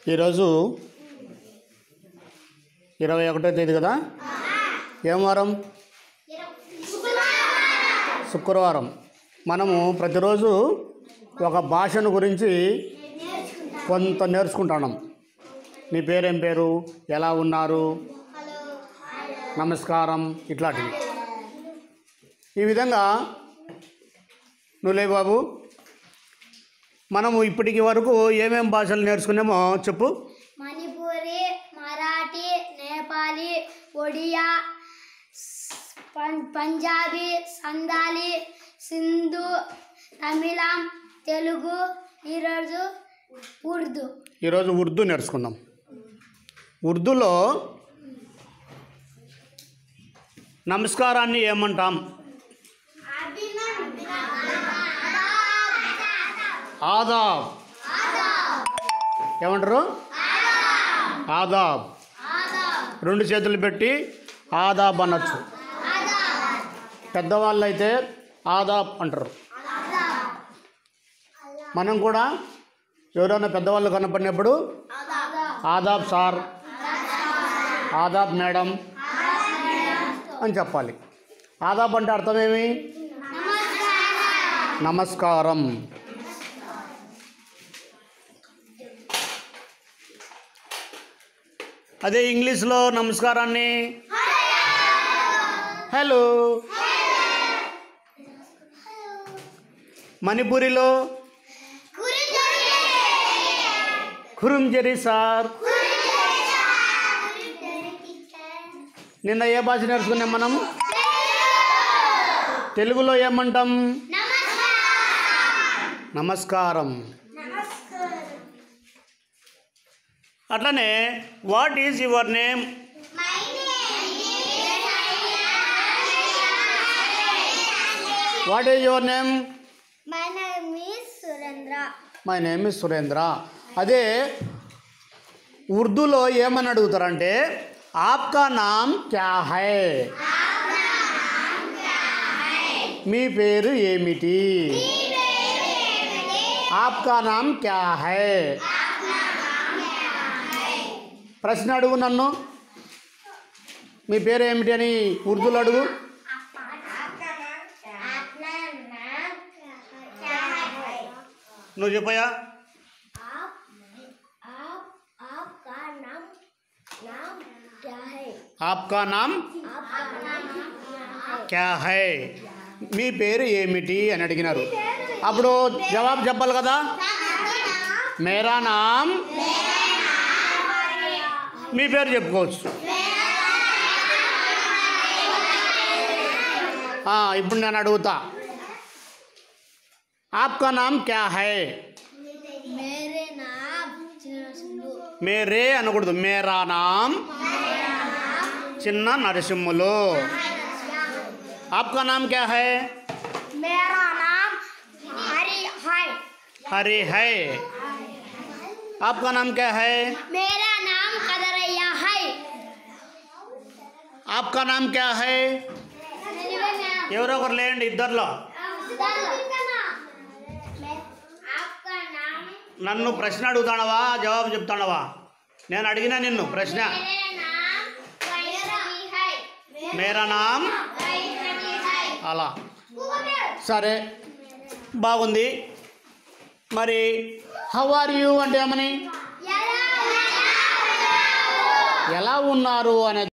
ఈరోజు ఇరవై ఒకటో తేదీ కదా ఏం వారం శుక్రవారం మనము ప్రతిరోజు ఒక భాషను గురించి కొంత నేర్చుకుంటున్నాం నీ పేరేం పేరు ఎలా ఉన్నారు నమస్కారం ఇట్లాంటివి ఈ విధంగా నువ్వులే బాబు మనము ఇప్పటికి వరకు ఏమేం భాషలు నేర్చుకున్నామో చెప్పు మణిపూరి మరాఠీ నేపాలీ ఒడియా పం- పంజాబీ సందాలి సింధు తమిళం తెలుగు ఈరోజు ఉర్దూ ఈరోజు ఉర్దూ నేర్చుకుందాం ఉర్దూలో నమస్కారాన్ని ఏమంటాం ఆదాబ్ ఏమంటారు ఆదాబ్ రెండు చేతులు పెట్టి ఆదాబ్ అనొచ్చు పెద్దవాళ్ళు అయితే ఆదాబ్ అంటారు మనం కూడా ఎవరైనా పెద్దవాళ్ళు కనపడినప్పుడు ఆదాబ్ సార్ ఆదాబ్ మేడం అని చెప్పాలి ఆదాబ్ అంటే అర్థమేమి నమస్కారం అదే ఇంగ్లీష్లో నమస్కారాన్ని హలో మణిపూరిలో ఖురుంజరి సార్ నిన్న ఏ భాష నేర్చుకున్నాం మనం తెలుగులో ఏమంటాం నమస్కారం అట్లనే what is your name what is your name my name is Surendra my name is Surendra అదే ఉర్దూలో ఏమని అడుగుతారంటే ఆప్కా నామ్ క్యా హై మీ పేరు ఏమిటి ఆప్కా నామ్ క్యా హై ప్రశ్న అడుగు నన్ను మీ పేరు ఏమిటి అని ఉర్దూలో అడుగు నువ్వు చెప్పయా आपका नाम नाम क्या है ఆప్కా నామ్ आपका नाम क्या है క్యా హై మీ పేరు ఏమిటి అని అడిగినారు అప్పుడు జవాబు చెప్పాలి కదా మేరా నామ్ మీ పేరు చెప్పుకోవచ్చు ఆ, ఇప్పుడు నేను అడుగుతా ఆప్కా నామ్ క్యా హై मेरे नाम చిన్నసింధు మేరే అనకూడదు మేరా నామ్ చిన్న నరసింహులు ఆప్కా నామ్ క్యా హై मेरा नाम हरि है हरी है आपका नाम क्या है मेरा नाम कदरैया है आपका नाम क्या है ఎవరో ఒకరు లేండి ఇద్దరిలో आपका नाम నన్ను ప్రశ్న అడుగుతాడవా జవాబు చెప్తాడవా నేను అడిగినా నిన్ను ప్రశ్న मेरा नाम वैष्णवी है మేరా నామ్ वैष्णवी है అలా సరే బాగుంది మరి హౌ ఆర్ యూ అంటే ఏమని ఎలా ఎలా ఉన్నారు అనేది